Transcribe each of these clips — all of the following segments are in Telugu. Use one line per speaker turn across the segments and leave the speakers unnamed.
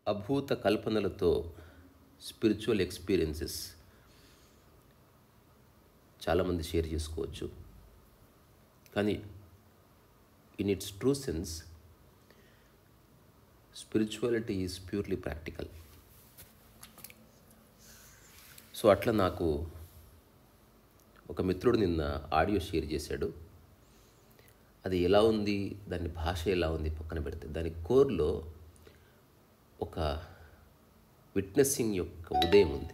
అభూత కల్పనలతో స్పిరిచువల్ ఎక్స్పీరియన్సెస్ చాలామంది షేర్ చేసుకోవచ్చు కానీ in its true sense spirituality is purely practical so అట్లా నాకు ఒక మిత్రుడు నిన్న ఆడియో షేర్ చేశాడు అది ఎలా ఉంది దాని భాష ఎలా ఉంది పక్కన పెడితే దాని కోర్లో ఒక విట్నెస్సింగ్ యొక్క ఉదయం ఉంది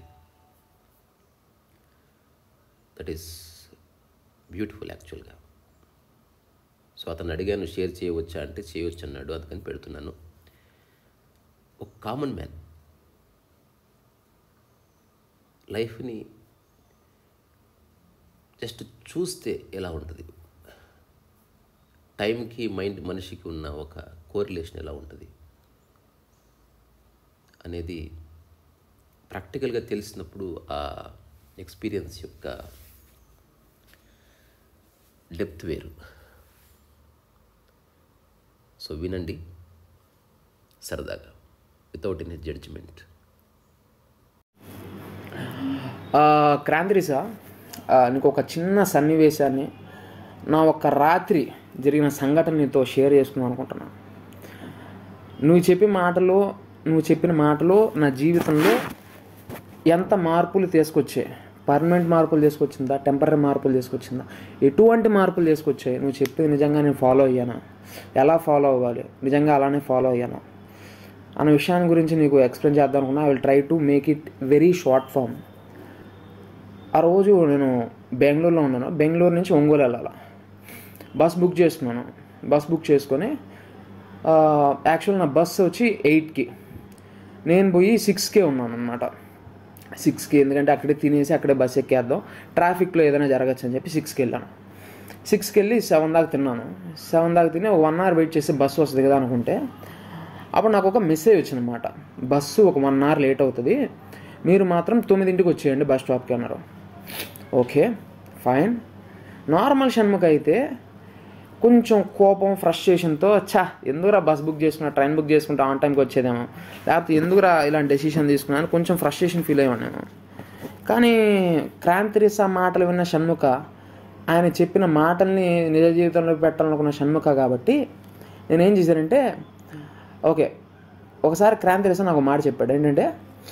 దట్ ఈస్ బ్యూటిఫుల్ యాక్చువల్గా సో అతను అడిగాను షేర్ చేయవచ్చా అంటే చేయవచ్చు అన్నాడు అందుకని పెడుతున్నాను ఒక కామన్ మ్యాన్ లైఫ్ని జస్ట్ చూస్తే ఎలా ఉంటుంది టైంకి మైండ్ మనిషికి ఉన్న ఒక కోరిలేషన్ ఎలా ఉంటుంది అనేది ప్రాక్టికల్గా తెలిసినప్పుడు ఆ ఎక్స్పీరియన్స్ యొక్క డెప్త్ వేరు సో వినండి సరదాగా వితౌట్ ఎనీ జడ్జిమెంట్
క్రాంతిరిసా నీకు ఒక చిన్న సన్నివేశాన్ని నా ఒక రాత్రి జరిగిన సంఘటన నీతో షేర్ చేసుకుందాం అనుకుంటున్నాను నువ్వు చెప్పిన మాటలు నువ్వు చెప్పిన మాటలు నా జీవితంలో ఎంత మార్పులు తీసుకొచ్చాయి పర్మనెంట్ మార్పులు తీసుకొచ్చిందా టెంపరీ మార్పులు తీసుకొచ్చిందా ఎటువంటి మార్పులు తీసుకొచ్చాయి నువ్వు చెప్పేది నిజంగా నేను ఫాలో అయ్యానా ఎలా ఫాలో అవ్వాలి నిజంగా అలానే ఫాలో అయ్యాను అన్న విషయాన్ని గురించి నీకు ఎక్స్ప్లెయిన్ చేద్దాం అనుకున్నా I will try to make it very short form ఆ రోజు నేను బెంగళూరులో ఉన్నాను బెంగళూరు నుంచి ఒంగోలు వెళ్ళాలి బస్ బుక్ చేసుకున్నాను బస్ బుక్ చేసుకొని యాక్చువల్ నా బస్ వచ్చి ఎయిట్కి నేను పోయి సిక్స్కే ఉన్నాను అనమాట సిక్స్కి ఎందుకంటే అక్కడే తినేసి అక్కడే బస్ ఎక్కేద్దాం ట్రాఫిక్లో ఏదైనా జరగచ్చు అని చెప్పి సిక్స్కి వెళ్ళాను సిక్స్కి వెళ్ళి సెవెన్ దాకా తిన్నాను సెవెన్ దాకా తిని ఒక వన్ అవర్ వెయిట్ చేసి బస్సు వస్తుంది కదా అనుకుంటే అప్పుడు నాకు ఒక మెసేజ్ వచ్చిందనమాట బస్సు ఒక వన్ అవర్ లేట్ అవుతుంది మీరు మాత్రం తొమ్మిదింటికి వచ్చేయండి బస్ స్టాప్కి అన్నారు ఓకే ఫైన్ నార్మల్ షణ్ముఖ అయితే కొంచెం కోపం ఫ్రస్ట్రేషన్తో ఛా ఎందుకురా బస్ బుక్ చేసుకున్నా ట్రైన్ బుక్ చేసుకుంటే ఆన్ టైంకి వచ్చేదేమో లేకపోతే ఎందుకురా ఇలాంటి డెసిషన్ తీసుకున్నాను కొంచెం ఫ్రస్ట్రేషన్ ఫీల్ అయ్యాను నేను కానీ క్రాంతిరిసా మాటలు విన్న షణ్ముఖ ఆయన చెప్పిన మాటల్ని నిజ జీవితంలో పెట్టాలనుకున్న షణ్ముఖ కాబట్టి నేనేం చేశానంటే ఓకే ఒకసారి క్రాంతిరిసా నాకు ఒక మాట చెప్పాడు ఏంటంటే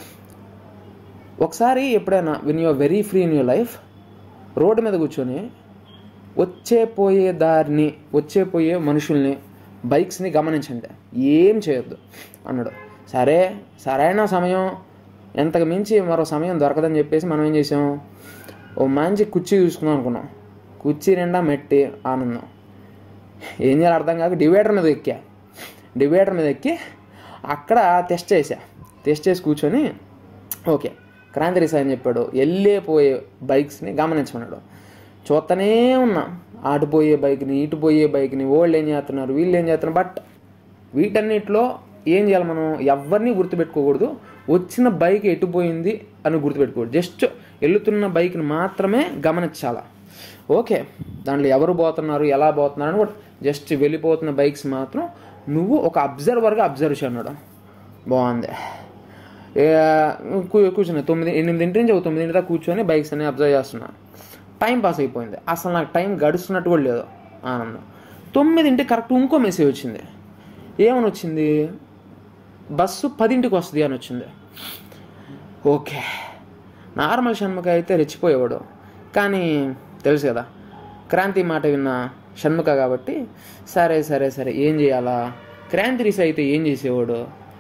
ఒకసారి ఎప్పుడైనా when you are very free in your life రోడ్డు మీద కూర్చొని వచ్చే పోయే దారిని వచ్చే పోయే మనుషుల్ని బైక్స్ని గమనించండి ఏం చేయొద్దు అన్నాడు సరే సరైన సమయం ఎంతకు మించి మరో సమయం దొరకదని చెప్పేసి మనం ఏం చేసాం ఓ మంచి కుర్చీ చూసుకుందాం అనుకున్నాం కుర్చీ నిండా మెట్టి ఆనందం ఏం చేయాలి అర్థం కాక డివైడర్ మీద ఎక్కా డివైడర్ మీద ఎక్కి అక్కడ టెస్ట్ చేసా టెస్ట్ చేసి కూర్చొని ఓకే క్రాంతి అని చెప్పాడు వెళ్ళే పోయే బైక్స్ని గమనించమన్నాడు చూస్తూనే ఉన్నా అటు పోయే బైక్ని ఇటు పోయే బైక్ని వాళ్ళు ఏం చేస్తున్నారు వీళ్ళు ఏం చేస్తున్నారు బట్ వీటన్నిటిలో ఏం చేయాలి మనం ఎవరిని గుర్తుపెట్టుకోకూడదు వచ్చిన బైక్ ఎటు పోయింది అని గుర్తుపెట్టుకోకూడదు జస్ట్ వెళ్తున్న బైక్ని మాత్రమే గమనించాల ఓకే దాంట్లో ఎవరు పోతున్నారు ఎలా పోతున్నారు అని కూడా జస్ట్ వెళ్ళిపోతున్న బైక్స్ మాత్రం నువ్వు ఒక అబ్జర్వర్గా అబ్జర్వ్ చేయన్నాడు బాగుంది కూర్చున్నా తొమ్మిది ఎనిమిదింటి నుంచి ఒక తొమ్మిదింటి దాకా కూర్చొని బైక్స్ అన్ని అబ్జర్వ్ చేస్తున్నా టైం పాస్ అయిపోయింది అసలు నాకు టైం గడుస్తున్నట్టు కూడా లేదు ఆనందం తొమ్మిదింటి కరెక్ట్ ఇంకో మెసేజ్ వచ్చింది ఏమని వచ్చింది బస్సు పదింటికి వస్తుంది అని వచ్చింది ఓకే నార్మల్ షణ్ముఖ అయితే రెచ్చిపోయేవాడు కానీ తెలుసు కదా క్రాంతి మాట విన్న షణ్ముఖ కాబట్టి సరే సరే సరే ఏం చేయాలా క్రాంతి రిస్ అయితే ఏం చేసేవాడు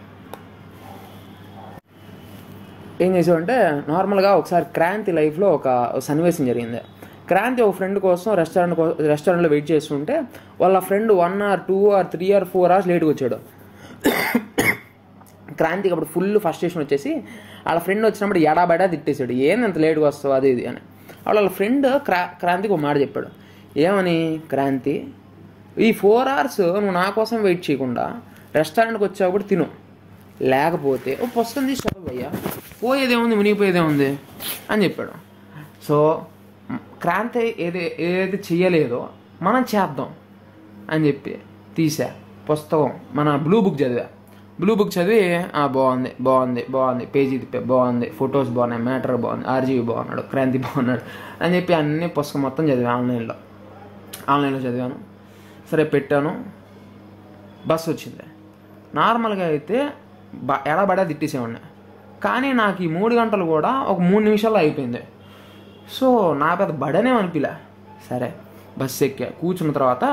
ఏం చేసావంటే నార్మల్గా ఒకసారి క్రాంతి లైఫ్లో ఒక సన్నివేశం జరిగింది క్రాంతి ఒక ఫ్రెండ్ కోసం రెస్టారెంట్ రెస్టారెంట్లో వెయిట్ చేస్తుంటే వాళ్ళ friend one hour two hour three hour four hours లేట్గా వచ్చాడు క్రాంతికి అప్పుడు ఫుల్ ఫస్ట్రేషన్ వచ్చేసి వాళ్ళ ఫ్రెండ్ వచ్చినప్పుడు ఎడాబెడా తిట్టేశాడు ఏంది అంత లేట్గా వస్తావు అది ఇది అని అప్పుడు వాళ్ళ ఫ్రెండ్ క్రా క్రాంతికి ఒక మాట చెప్పాడు ఏమని క్రాంతి ఈ ఫోర్ అవర్స్ నువ్వు నా కోసం వెయిట్ చేయకుండా రెస్టారెంట్కి వచ్చావు కూడా తిను లేకపోతే ఓ పుస్తకం తీసి చదువు అయ్యా పోయేదేముంది మునిగిపోయేదేముంది అని చెప్పాడు సో క్రాంతి ఏది ఏదైతే చెయ్యలేదో మనం చేద్దాం అని చెప్పి తీసా పుస్తకం మన బ్లూ బుక్ చదివా బ్లూ బుక్ చదివి "ఆ, బాగుంది బాగుంది బాగుంది పేజీ తిప్పే బాగుంది ఫొటోస్ బాగున్నాయి మ్యాటర్ బాగుంది ఆర్జీవి బాగున్నాడు క్రాంతి బాగున్నాడు అని చెప్పి అన్ని పుస్తకం మొత్తం చదివాను ఆన్లైన్లో ఆన్లైన్లో చదివాను సరే పెట్టాను బస్సు వచ్చింది నార్మల్గా అయితే బ ఎడబడా తిట్టేసేవాడిని కానీ నాకు ఈ మూడు గంటలు కూడా ఒక మూడు నిమిషాల్లో అయిపోయింది సో నా పెద్ద బడనే అనిపిలే సరే బస్సు ఎక్కా కూర్చున్న తర్వాత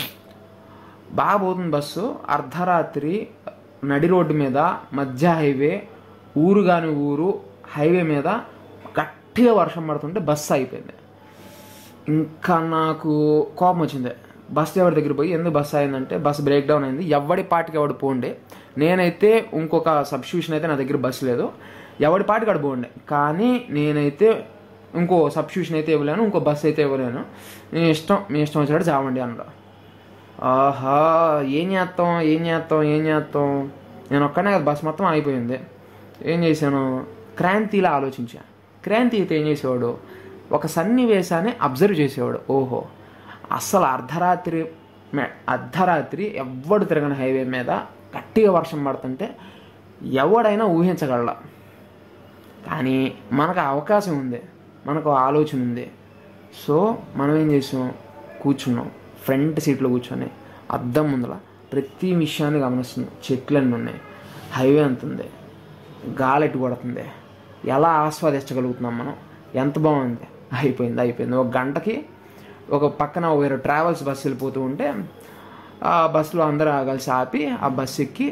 బాగా పోతుంది బస్సు అర్ధరాత్రి నడి రోడ్డు మీద మధ్య హైవే ఊరు కాని ఊరు హైవే మీద గట్టిగా వర్షం పడుతుంటే బస్సు అయిపోయింది ఇంకా నాకు కోపం వచ్చింది బస్ డ్రైవర్ దగ్గర పోయి ఎందుకు బస్సు అయిందంటే బస్సు బ్రేక్ డౌన్ అయింది ఎవడి పాటికి ఎవడు పోండి నేనైతే ఇంకొక సబ్స్టిట్యూషన్ అయితే నా దగ్గర బస్సు లేదు ఎవడి పాటికి అడు పోండి కానీ నేనైతే ఇంకో సబ్స్టిట్యూషన్ అయితే ఇవ్వలేను ఇంకో బస్సు అయితే ఇవ్వలేను మీ ఇష్టం మీ ఇష్టం వచ్చినట్టు చావండి అన్నాడు ఆహా ఏం చేస్తాం ఏం చేస్తాం ఏం చేస్తాం నేను ఒక్కనే కదా బస్ మొత్తం అయిపోయింది ఏం చేశాను క్రాంతిలా ఆలోచించా క్రాంతి అయితే ఏం చేసేవాడు ఒక సన్నివేశాన్ని అబ్జర్వ్ చేసేవాడు ఓహో అస్సలు అర్ధరాత్రి మే- అర్ధరాత్రి ఎవ్వడు తిరగని హైవే మీద గట్టిగా వర్షం పడుతుంటే ఎవడైనా ఊహించగలడా కానీ మనకు ఆ అవకాశం ఉంది మనకు ఆ ఆలోచన ఉంది సో మనం ఏం చేసాం కూర్చున్నాం ఫ్రంట్ సీట్లో కూర్చొని అద్దం ముందల ప్రతి విషయాన్ని గమనిస్తున్నాం చెట్లు అన్నీ ఉన్నాయి హైవే ఎంత ఉంది గాలి ఎటు కొడుతుంది ఎలా ఆస్వాదించగలుగుతున్నాం మనం ఎంత బాగుంది అయిపోయింది అయిపోయింది ఒక గంటకి ఒక పక్కన వేరే ట్రావెల్స్ బస్సు వెళ్ళిపోతూ ఉంటే ఆ బస్సులో అందరూ కలిసి ఆపి ఆ బస్సు ఎక్కి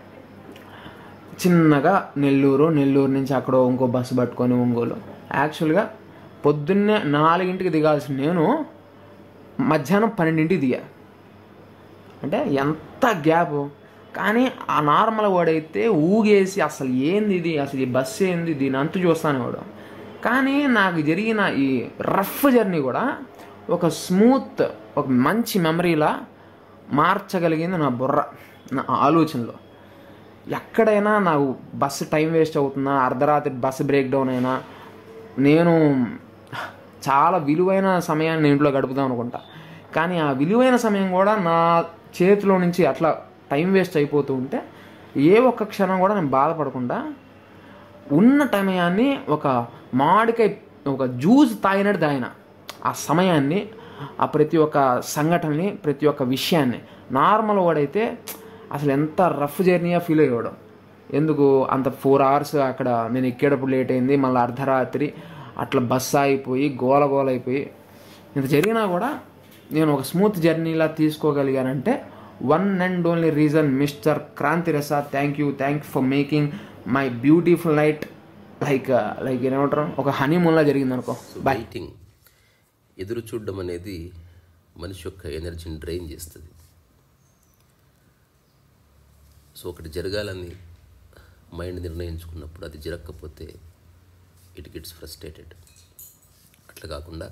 చిన్నగా నెల్లూరు నెల్లూరు నుంచి అక్కడ ఇంకో బస్సు పట్టుకొని ఒంగోలు యాక్చువల్గా పొద్దున్నే నాలుగింటికి దిగాల్సిన నేను మధ్యాహ్నం పన్నెండింటికి దిగా అంటే ఎంత గ్యాప్ కానీ ఆ నార్మల్ వాడైతే ఊగేసి అసలు ఏంది ఇది అసలు ఈ బస్సు ఏంది దీని అంతు చూస్తాను వాడు కానీ నాకు జరిగిన ఈ రఫ్ జర్నీ కూడా ఒక స్మూత్ ఒక మంచి మెమరీలా మార్చగలిగింది నా బుర్ర నా ఆలోచనలో ఎక్కడైనా నాకు బస్సు టైం వేస్ట్ అవుతున్నా అర్ధరాత్రి బస్సు బ్రేక్ డౌన్ అయినా నేను చాలా విలువైన సమయాన్ని నేను ఇంట్లో గడుపుదాం అనుకుంటా కానీ ఆ విలువైన సమయం కూడా నా చేతిలో నుంచి అట్లా టైం వేస్ట్ అయిపోతూ ఉంటే ఏ ఒక్క క్షణం కూడా నేను బాధపడకుండా ఉన్న సమయాన్ని ఒక మామిడికాయ ఒక జ్యూస్ తాగినట్టు తాగిన ఆ సమయాన్ని ఆ ప్రతి ఒక్క సంఘటనని ప్రతి ఒక్క విషయాన్ని నార్మల్ వాడైతే అసలు ఎంత రఫ్ జర్నీగా ఫీల్ అయ్యాడు ఎందుకు అంత ఫోర్ అవర్స్ అక్కడ నేను ఎక్కేటప్పుడు లేట్ అయింది మళ్ళీ అర్ధరాత్రి అట్లా బస్ అయిపోయి గోల గోల అయిపోయి ఇంత జరిగినా కూడా నేను ఒక స్మూత్ జర్నీలా తీసుకోగలిగానంటే one and only reason mister Kranthi రసా thank you thank you for making my beautiful night like like ఏమంటారు ఒక హనీమూన్లా జరిగింది అనుకో
సో వెయిటింగ్ ఎదురు చూడడం అనేది మనిషి యొక్క ఎనర్జీని డ్రైన్ చేస్తుంది సో ఒకటి జరగాలని మైండ్ నిర్ణయించుకున్నప్పుడు అది జరగకపోతే ఇట్ గెట్స్ ఫ్రస్ట్రేటెడ్ అట్లా కాకుండా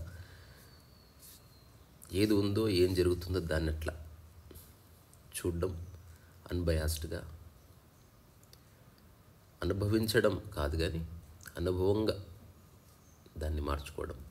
ఏది ఉందో ఏం జరుగుతుందో దాన్ని అట్లా చూడడం అన్బయాస్డ్గా అనుభవించడం కాదు కానీ అనుభవంగా దాన్ని మార్చుకోవడం